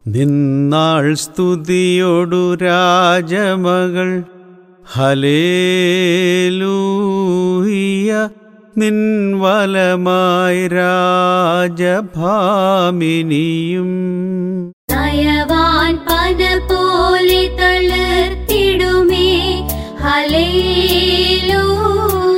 നിന്നാൾ സ്തുതിയൊടു രാജമകൾ hallelujah നിൻ വലമായി രാജഭാമിനിയും നയവാൻ പന പോലെ തളിർത്തിടുമേ ഹല്ലേലൂയ